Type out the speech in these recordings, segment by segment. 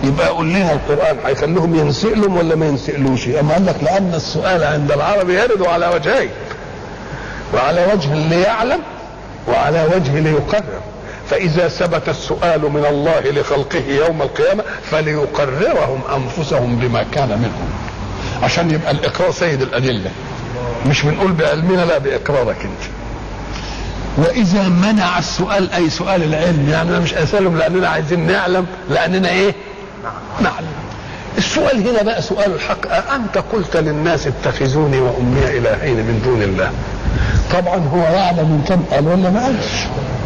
يبقى قول لنا القران هيخليهم ينسئلهم ولا ما ينسئلوش اما قال لك لان السؤال عند العرب يرد على وجهين وعلى وجه ليعلم وعلى وجه ليقرر فإذا ثبت السؤال من الله لخلقه يوم القيامة فليقررهم أنفسهم بما كان منهم عشان يبقى الإقرار سيد الأدلة مش بنقول بعلمنا لا بإقرارك أنت وإذا منع السؤال أي سؤال العلم يعني أنا مش أسألهم لأننا عايزين نعلم لأننا إيه نعلم السؤال هنا بقى سؤال الحق أأنت قلت للناس اتخذوني وأمي إلهين من دون الله طبعا هو يعلم ان كان قال ولا ما قالش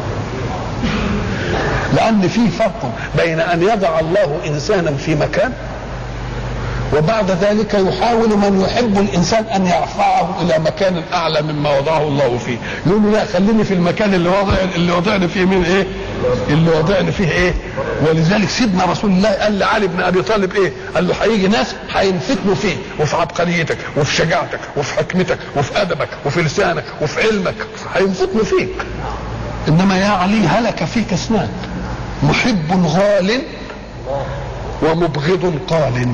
لان في فرق بين ان يضع الله انسانا في مكان وبعد ذلك يحاول من يحب الانسان ان يرفعه الى مكان اعلى مما وضعه الله فيه يقول له لا خليني في المكان اللي وضع اللي وضعني فيه من ايه اللي وضعني فيه ايه ولذلك سيدنا رسول الله قال لعلي بن ابي طالب ايه قال له هيجي ناس هينفتنوا فيك وفي عبقريتك وفي شجاعتك وفي حكمتك وفي ادبك وفي لسانك وفي علمك هينفتنوا فيك انما يا علي هلك فيك اثنان محب غال ومبغض قال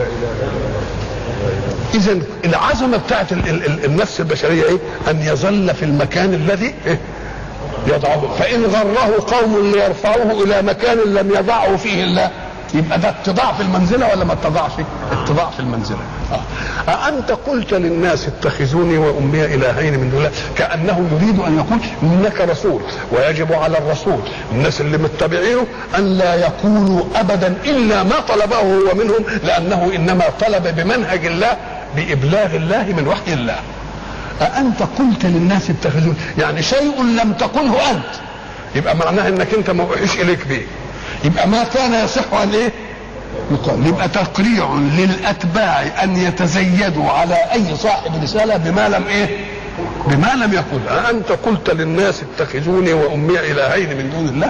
اذا العظمه بتاعت ال- ال- ال- النفس البشريه ايه ان يظل في المكان الذي إيه؟ يضعه فان غره قوم ليرفعوه الى مكان لم يضعه فيه الله يبقى ده اتضاع في المنزله ولا ما اتضاعش؟ اتضاع في المنزله. آه. أأنت قلت للناس اتخذوني وأمي إلهين من دون الله كأنه يريد أن يقول إنك رسول ويجب على الرسول الناس اللي متبعينه أن لا يقولوا أبدا إلا ما طلبه هو منهم لأنه إنما طلب بمنهج الله بإبلاغ الله من وحي الله. أأنت قلت للناس اتخذوني يعني شيء لم تقله أنت يبقى معناه انك انت ما وحيش اليك به يبقى ما كان يصح ان ايه يقال يبقى تقريع للاتباع ان يتزيدوا على اي صاحب رساله بما لم ايه بما لم يقل أأنت قلت للناس اتخذوني وأمي إلهين من دون الله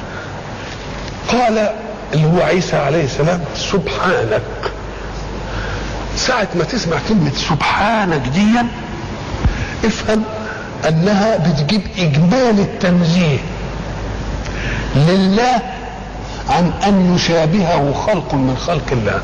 قال اللي هو عيسى عليه السلام سبحانك ساعة ما تسمع كلمة سبحانك ديا افهم انها بتجيب اجمال التنزيه لله عن ان يشابهه خلق من خلق الله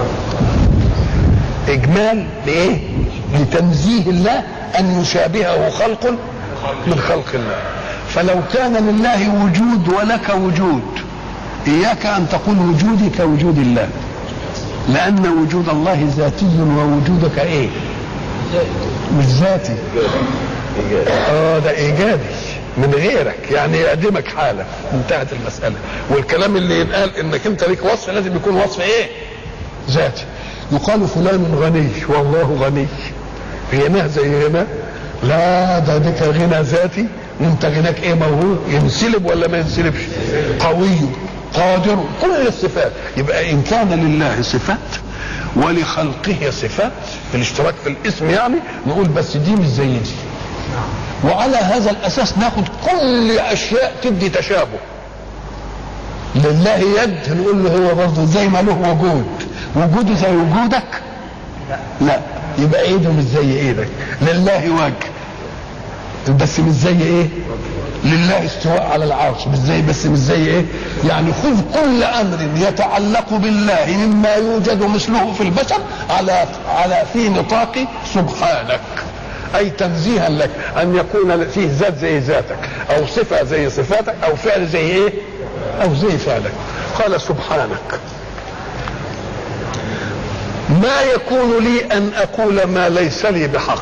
اجمال لايه لتنزيه الله ان يشابهه خلق من خلق الله فلو كان لله وجود ولك وجود اياك ان تقول وجودي كوجود الله لان وجود الله ذاتي ووجودك ايه مش ذاتي اه ده ايجابي من غيرك يعني يقدمك حاله انتهت المساله والكلام اللي ينقال انك انت ليك وصف لازم يكون وصف ايه ذاتي يقال فلان غني والله غني غناه زي غناه لا ده بك غنى ذاتي وانت غناك ايه موهوب ينسلب ولا ما ينسلبش قوي قادر كل الصفات يبقى ان كان لله صفات ولخلقه صفات في الاشتراك في الاسم يعني نقول بس دي مش زي دي وعلى هذا الاساس ناخد كل اشياء تدي تشابه لله يد نقول له هو برضه زي ما له وجود وجوده زي وجودك لا يبقى ايده مش زي ايدك لله وجه بس مش زي ايه لله استواء على العرش مش زي بس مش زي ايه يعني خذ كل امر يتعلق بالله مما يوجد مثله في البشر على على في نطاق سبحانك اي تنزيها لك ان يكون فيه ذات زي ذاتك او صفه زي صفاتك او فعل زي ايه او زي فعلك قال سبحانك ما يكون لي ان اقول ما ليس لي بحق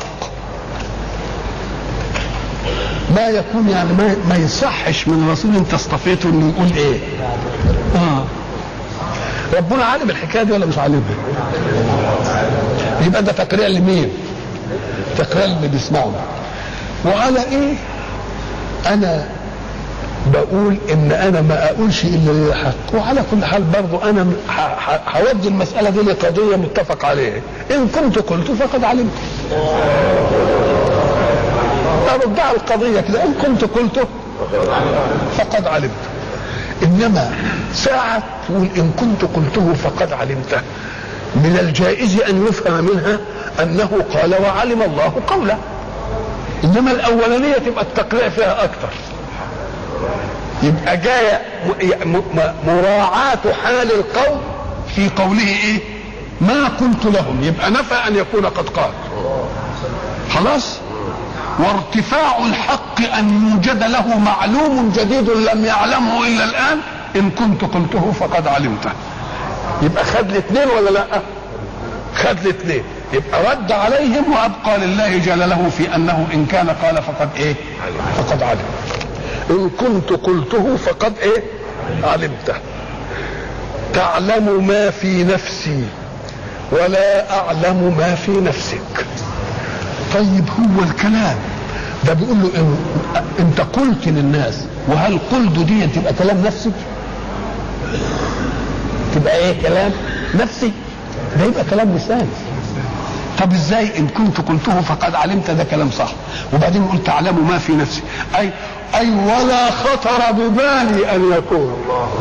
ما يكون يعني ما, ما يصحش من رسول انت اصطفيته انه يقول ايه اه ربنا عالم الحكايه دي ولا مش عالمها يبقى ده تقريع لمين تقريع اللي بيسمعه وعلى ايه انا بقول ان انا ما اقولش الا للحق وعلى كل حال برضو انا هودي المساله دي لقضيه متفق عليها ان كنت قلت فقد علمت أردع القضية كده إن كنت قلته فقد علمت إنما ساعة تقول إن كنت قلته فقد علمته من الجائز أن يفهم منها أنه قال وعلم الله قوله إنما الأولانية تبقى التقريع فيها أكثر يبقى جاية مراعاة حال القوم في قوله ايه ما قلت لهم يبقى نفى ان يكون قد قال خلاص وارتفاع الحق ان يوجد له معلوم جديد لم يعلمه الا الان ان كنت قلته فقد علمته يبقى خد الاثنين ولا لا خد الاثنين يبقى رد عليهم وابقى لله جلاله في انه ان كان قال فقد ايه فقد علم ان كنت قلته فقد ايه علمته تعلم ما في نفسي ولا اعلم ما في نفسك طيب هو الكلام ده بيقول له إن انت قلت للناس وهل قلت دي تبقى كلام نفسي تبقى ايه كلام نفسي ده يبقى كلام لساني طب ازاي ان كنت قلته فقد علمت ده كلام صح وبعدين قلت تعلم ما في نفسي اي اي ولا خطر ببالي ان يكون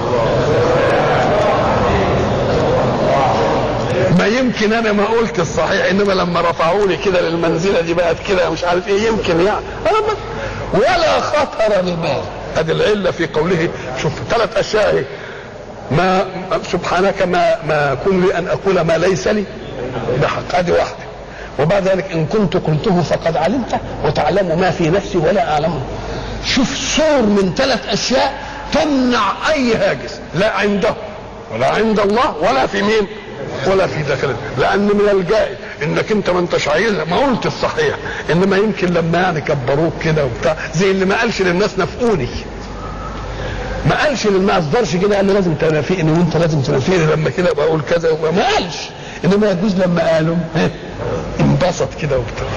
ما يمكن انا ما قلت الصحيح انما لما رفعوني كده للمنزله دي بقت كده مش عارف ايه يمكن يعني انا ما ولا خطر ببالي ادي العله في قوله شوف ثلاث اشياء اهي ما سبحانك ما ما كن لي ان اقول ما ليس لي بحق ادي واحده وبعد ذلك ان كنت قلته فقد علمته وتعلم ما في نفسي ولا اعلمه شوف صور من ثلاث اشياء تمنع اي هاجس لا عنده ولا عند الله ولا في مين ولا في داخل لان من الجائز انك انت ما انتش عايز ما قلت الصحيح انما يمكن لما يعني كبروك كده وبتاع زي اللي ما قالش للناس نفقوني ما قالش ما اصدرش كده قال لي لازم تنافقني وانت لازم تنافقني لما كده بقول كذا ما قالش انما يجوز لما قالوا انبسط كده وبتاع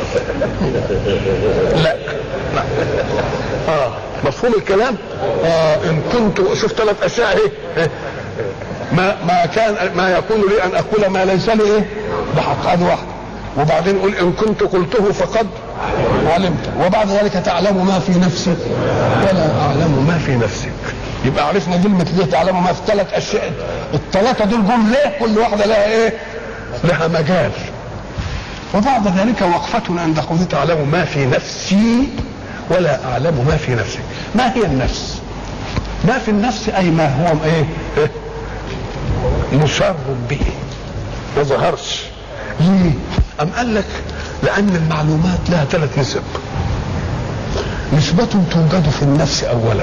لا لا اه مفهوم الكلام اه ان كنت شوف ثلاث اشياء اهي ما ما كان ما يكون لي ان اقول ما ليس لي ايه بحق هذه واحده وبعدين قل ان كنت قلته فقد علمت وبعد ذلك تعلم ما في نفسي ولا اعلم ما في نفسك يبقى عرفنا كلمة ليه تعلم ما في ثلاث اشياء الثلاثة دول جم ليه كل واحدة لها ايه لها مجال وبعد ذلك وقفتنا عند قوله تعلم ما في نفسي ولا اعلم ما في نفسك ما هي النفس ما في النفس اي ما هو ايه, إيه؟ مسر به ما ظهرش ليه ام قال لك لان المعلومات لها ثلاث نسب نسبة توجد في النفس اولا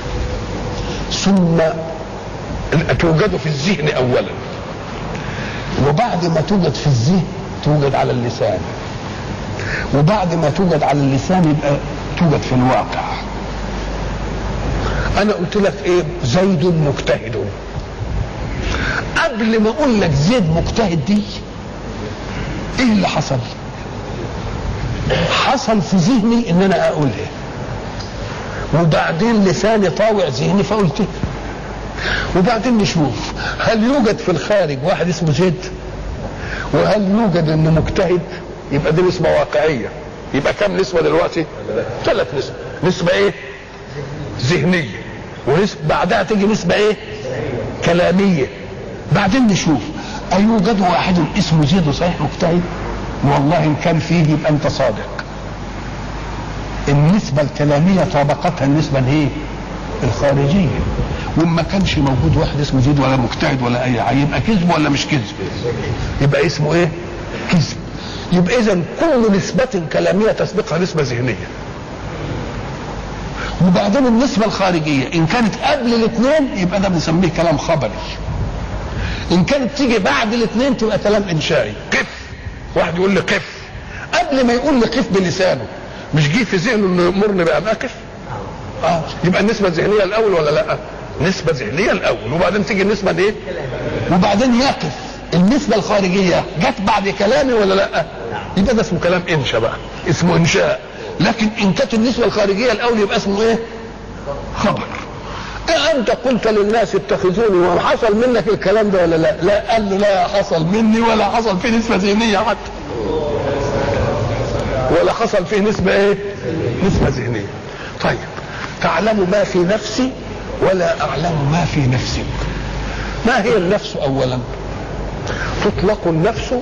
ثم توجد في الذهن اولا وبعد ما توجد في الذهن توجد على اللسان وبعد ما توجد على اللسان يبقى توجد في الواقع انا قلت لك ايه زيد مجتهد قبل ما اقول لك زيد مجتهد دي ايه اللي حصل حصل في ذهني ان انا اقولها وبعدين لساني طاوع ذهني فقلت وبعدين نشوف هل يوجد في الخارج واحد اسمه زيد وهل يوجد انه مجتهد يبقى دي نسبه واقعيه يبقى كم نسبه دلوقتي ثلاث نسبة نسبه ايه ذهنيه ونسبة بعدها تيجي نسبه ايه كلاميه بعدين نشوف أيوجد واحد اسمه زيد صحيح مجتهد والله إن كان فيه يبقى أنت صادق النسبة الكلامية طابقتها النسبة الايه؟ الخارجية وما كانش موجود واحد اسمه زيد ولا مجتهد ولا أي حاجة يبقى كذب ولا مش كذب؟ يبقى اسمه إيه؟ كذب يبقى إذا كل نسبة كلامية تسبقها نسبة ذهنية وبعدين النسبة الخارجية إن كانت قبل الاثنين يبقى ده بنسميه كلام خبري ان كانت تيجي بعد الاثنين تبقى كلام انشائي قف واحد يقول لي قف قبل ما يقول لي قف بلسانه مش جه في ذهنه انه يامرني بان اقف اه يبقى النسبه الذهنيه الاول ولا لا نسبه ذهنيه الاول وبعدين تيجي النسبه دي وبعدين يقف النسبه الخارجيه جت بعد كلامي ولا لا يبقى ده اسمه كلام انشا بقى اسمه انشاء لكن ان كانت النسبه الخارجيه الاول يبقى اسمه ايه خبر انت قلت للناس اتخذوني وحصل منك الكلام ده ولا لا لا قال له لا حصل مني ولا حصل فيه نسبه ذهنيه حتى ولا حصل فيه نسبه ايه نسبه ذهنيه طيب تعلم ما في نفسي ولا اعلم ما في نفسك ما هي النفس اولا تطلق النفس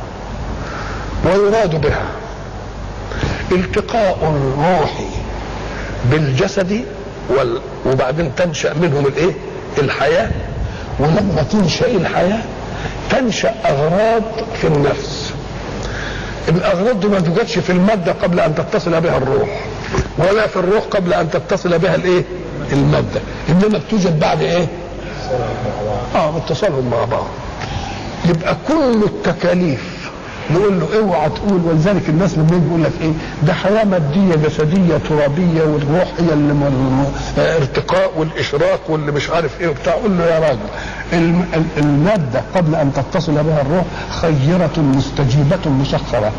ويراد بها التقاء الروح بالجسد وال... وبعدين تنشا منهم الايه الحياه ولما تنشا الحياه تنشا اغراض في النفس الاغراض دي ما توجدش في الماده قبل ان تتصل بها الروح ولا في الروح قبل ان تتصل بها الايه الماده انما بتوجد بعد ايه اه اتصالهم مع بعض يبقى كل التكاليف نقول له اوعى تقول ولذلك الناس لما يجي يقول لك ايه ده حياه ماديه جسديه ترابيه والروح هي اللي الارتقاء والاشراق واللي مش عارف ايه وبتاع قول له يا راجل الماده قبل ان تتصل بها الروح خيره مستجيبه مسخره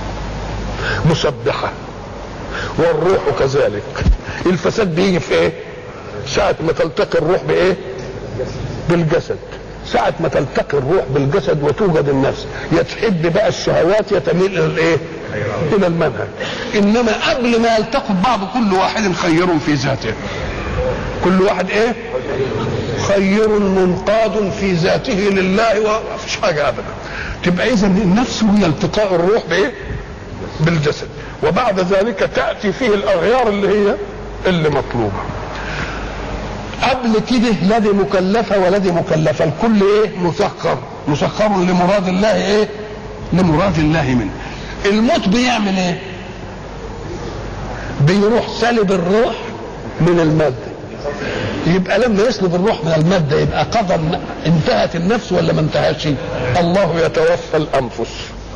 مسبحه والروح كذلك الفساد بيجي في ايه ساعة ما تلتقي الروح بايه بالجسد ساعة ما تلتقي الروح بالجسد وتوجد النفس يتحب بقى الشهوات يتميل الى الايه الى المنهج انما قبل ما يلتقوا ببعض كل واحد خير في ذاته كل واحد ايه خير منقاد في ذاته لله ومفيش حاجة ابدا تبقى اذا النفس هي التقاء الروح بايه بالجسد وبعد ذلك تأتي فيه الاغيار اللي هي اللي مطلوبة قبل كده لا دي مكلفه ولا دي مكلفه الكل ايه مسخر مسخر لمراد الله ايه لمراد الله منه الموت بيعمل ايه بيروح سلب الروح من الماده يبقى لما يسلب الروح من الماده يبقى قضى انتهت النفس ولا ما انتهتش الله يتوفى الانفس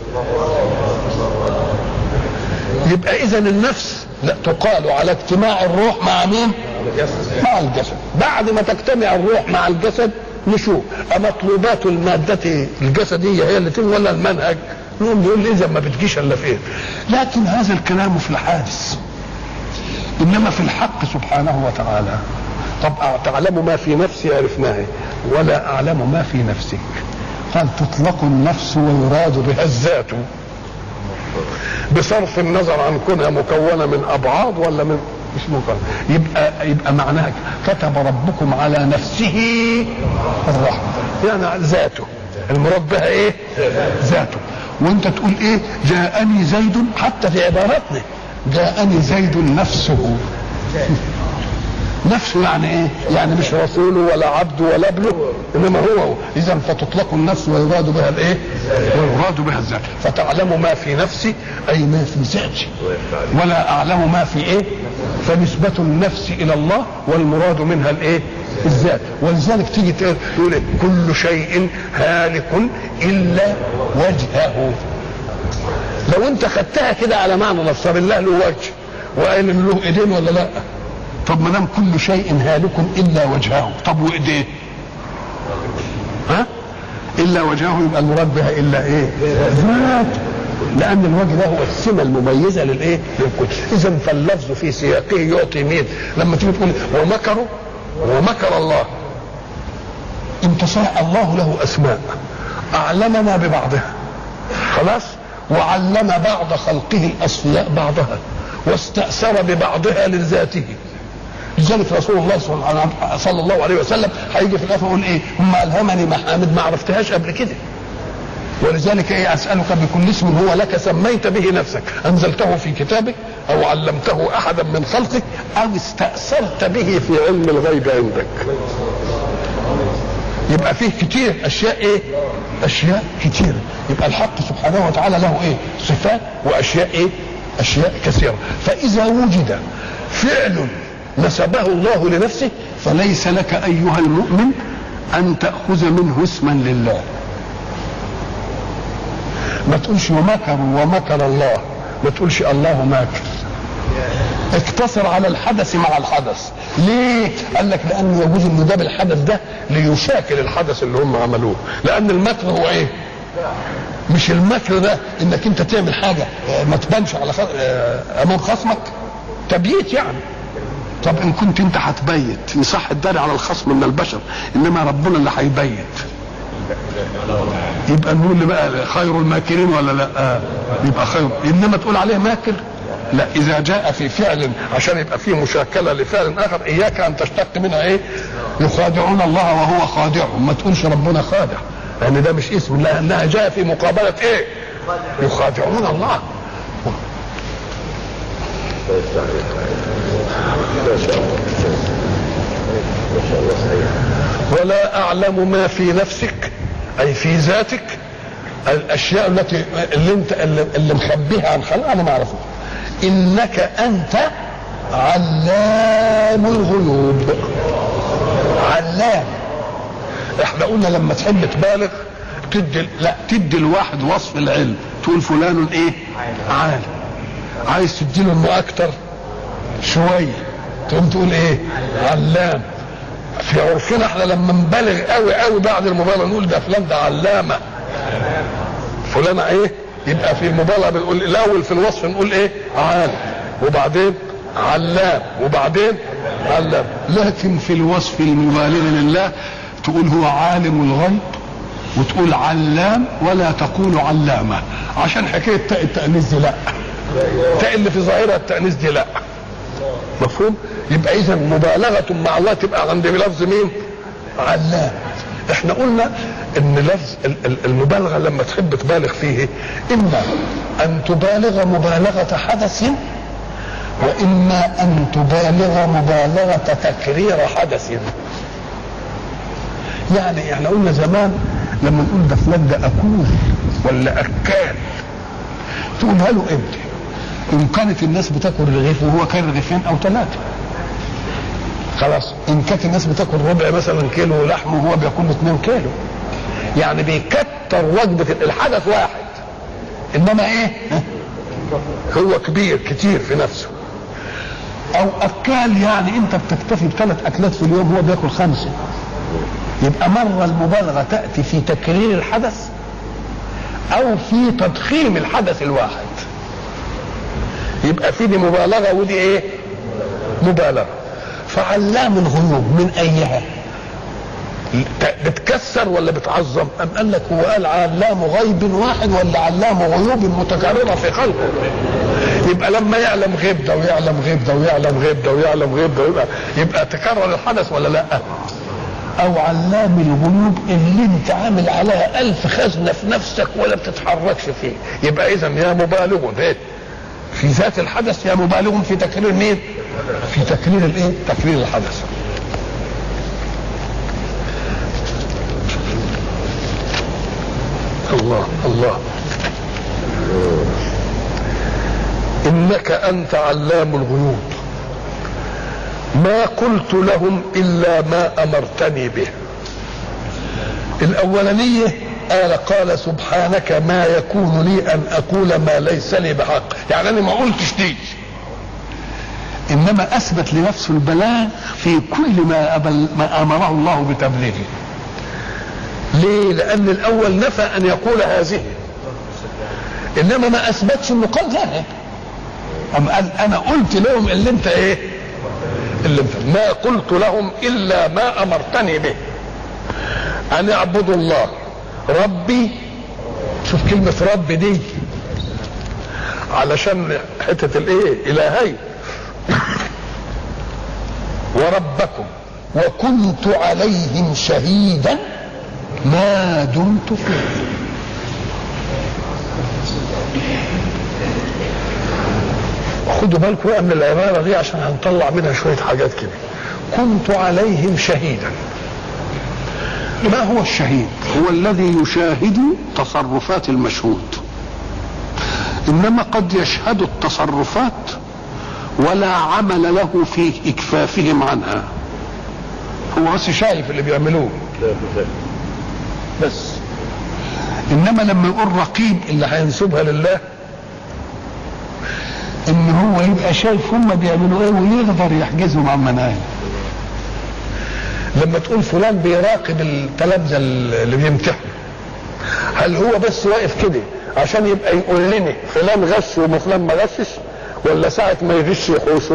يبقى اذا النفس لا تقال على اجتماع الروح مع مين مع الجسد بعد ما تجتمع الروح مع الجسد نشوف مطلوبات المادة الجسدية هي اللي تم ولا المنهج نقوم نقول اذا ما بتجيش الا في ايه لكن هذا الكلام في الحادث انما في الحق سبحانه وتعالى طب تعلم ما في نفسي عرفناه ولا اعلم ما في نفسك قال تطلق النفس ويراد بها الذات بصرف النظر عن كونها مكونه من ابعاض ولا من مش مكونه يبقى يبقى معناها كتب ربكم على نفسه الرحمه يعني ذاته المراد بها ايه؟ ذاته وانت تقول ايه؟ جاءني زيد حتى في عباراتنا جاءني زيد نفسه نفسه يعني ايه؟ يعني مش رسوله ولا عبده ولا ابنه انما هو اذا فتطلق النفس ويراد بها الايه؟ ويراد بها الذات فتعلم ما في نفسي اي ما في ذاتي ولا اعلم ما في ايه؟ فنسبة النفس الى الله والمراد منها الايه؟ الذات ولذلك تيجي تقول إيه؟ كل شيء هالك الا وجهه لو انت خدتها كده على معنى نصر الله له وجه وقال له ايدين ولا لا؟ طب ما دام كل شيء هالك الا وجهه طب وايديه ها الا وجهه يبقى المراد بها الا ايه ذات لان الوجه ده هو السمه المميزه للايه للكل اذا فاللفظ في سياقه يعطي مين لما تيجي تقول ومكروا ومكر الله انت صح الله له اسماء اعلمنا ببعضها خلاص وعلم بعض خلقه الاصفياء بعضها واستأثر ببعضها لذاته لذلك رسول الله صلى الله عليه وسلم هيجي في الاخر يقول ايه هم الهمني محامد ما عرفتهاش قبل كده ولذلك ايه اسالك بكل اسم هو لك سميت به نفسك انزلته في كتابك او علمته احدا من خلقك او استاثرت به في علم الغيب عندك يبقى فيه كتير اشياء ايه اشياء كتير يبقى الحق سبحانه وتعالى له ايه صفات واشياء ايه اشياء كثيره فاذا وجد فعل نسبه الله لنفسه فليس لك ايها المؤمن ان تاخذ منه اسما لله ما تقولش ومكروا ومكر الله ما تقولش الله ماكر اقتصر على الحدث مع الحدث ليه قال لك لان يجوز ان ده بالحدث ده ليشاكل الحدث اللي هم عملوه لان المكر هو ايه مش المكر ده انك انت تعمل حاجه ما تبانش على خ... امام خصمك تبييت يعني طب ان كنت انت هتبيت يصح الدار على الخصم من البشر انما ربنا اللي هيبيت يبقى نقول لي بقى خير الماكرين ولا لا آه. يبقى خير انما تقول عليه ماكر لا اذا جاء في فعل عشان يبقى فيه مشاكله لفعل اخر اياك ان تشتق منها ايه يخادعون الله وهو خادعهم ما تقولش ربنا خادع لان يعني ده مش اسم لانها جاء في مقابله ايه يخادعون الله ولا اعلم ما في نفسك اي في ذاتك الاشياء التي اللي انت اللي, اللي مخبيها عن خلق انا ما اعرفها انك انت علام الغيوب علام احنا قلنا لما تحب تبالغ تدي لا تدي الواحد وصف العلم تقول فلان ايه عالم عايز تدي له انه اكتر شويه تقوم تقول ايه علام في عرفنا احنا لما نبالغ قوي قوي بعد المبالغه نقول ده فلان ده علامه فلان ايه يبقى في المبالغه بنقول الاول في الوصف نقول ايه عالم وبعدين علام وبعدين علام لكن في الوصف المبالغ لله تقول هو عالم الغيب وتقول علام ولا تقول علامة عشان حكاية تاء التأنيث دي لا تاء اللي في ظاهرها التأنيث دي لا مفهوم يبقى إذا مبالغة مع الله تبقى عند لفظ مين علام احنا قلنا ان لفظ المبالغة لما تحب تبالغ فيه اما ان تبالغ مبالغة حدث واما ان تبالغ مبالغة تكرير حدث يعني احنا قلنا زمان لما نقول ده فلان ده اكول ولا اكال تقولها له امتى ان كانت الناس بتاكل رغيف وهو كان رغيفين او ثلاثه خلاص ان كانت الناس بتاكل ربع مثلا كيلو لحم وهو بياكل 2 كيلو يعني بيكتر وجبه الحدث واحد انما ايه هو كبير كتير في نفسه او اكال يعني انت بتكتفي بثلاث اكلات في اليوم هو بياكل خمسه يبقى مرة المبالغة تأتي في تكرير الحدث أو في تضخيم الحدث الواحد يبقى في دي مبالغة ودي إيه؟ مبالغة فعلام الغيوب من أيها بتكسر ولا بتعظم أم قال لك هو قال علام غيب واحد ولا علام غيوب متكررة في خلقه يبقى لما يعلم غيب ده ويعلم غيب ده ويعلم غيب ده ويعلم غيب ده يبقى, يبقى تكرر الحدث ولا لا او علام الغيوب اللي انت عامل عليها الف خزنه في نفسك ولا بتتحركش فيه يبقى اذا يا مبالغ ايه في ذات الحدث يا مبالغ في تكرير مين في تكرير الايه تكرير الحدث الله الله انك انت علام الغيوب ما قلت لهم الا ما امرتني به الاولانيه قال قال سبحانك ما يكون لي ان اقول ما ليس لي بحق يعني انا ما قلتش دي انما اثبت لنفسه البلاغ في كل ما, أبل ما امره الله بتبليغه ليه لان الاول نفى ان يقول هذه انما ما اثبتش انه قال ذلك أم قال انا قلت لهم اللي انت ايه اللي ما قلت لهم الا ما امرتني به ان اعبدوا الله ربي شوف كلمة رب دي علشان حتة الايه الهي وربكم وكنت عليهم شهيدا ما دمت فيه خدوا بالكم بقى من العبارة دي عشان هنطلع منها شوية حاجات كده كنت عليهم شهيدا ما هو الشهيد هو الذي يشاهد تصرفات المشهود انما قد يشهد التصرفات ولا عمل له في اكفافهم عنها هو بس شايف اللي بيعملوه بس انما لما يقول رقيب اللي هينسبها لله ان هو يبقى شايف هم بيعملوا ايه ويقدر يحجزهم عن مناهج لما تقول فلان بيراقب التلامذه اللي بيمتحنوا هل هو بس واقف كده عشان يبقى يقول لنا فلان غش وفلان ما غشش ولا ساعة ما يغش يحوشه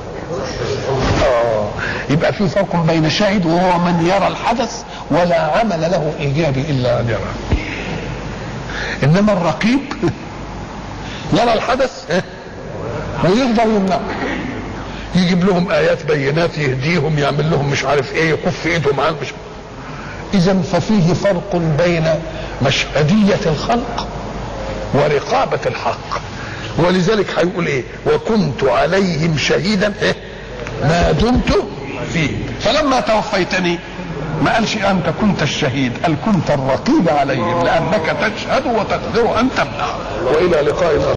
آه يبقى في فرق بين شاهد وهو من يرى الحدث ولا عمل له إيجابي إلا أن يرى إنما الرقيب يرى الحدث ويقدر يمنعه يجيب لهم ايات بينات يهديهم يعمل لهم مش عارف ايه يكف ايدهم عن مش اذا ففيه فرق بين مشهدية الخلق ورقابة الحق ولذلك هيقول ايه وكنت عليهم شهيدا إيه؟ ما دمت فيه فلما توفيتني ما قالش انت كنت الشهيد قال كنت الرقيب عليهم لانك تشهد وتقدر ان تمنع والى لقاء آخر.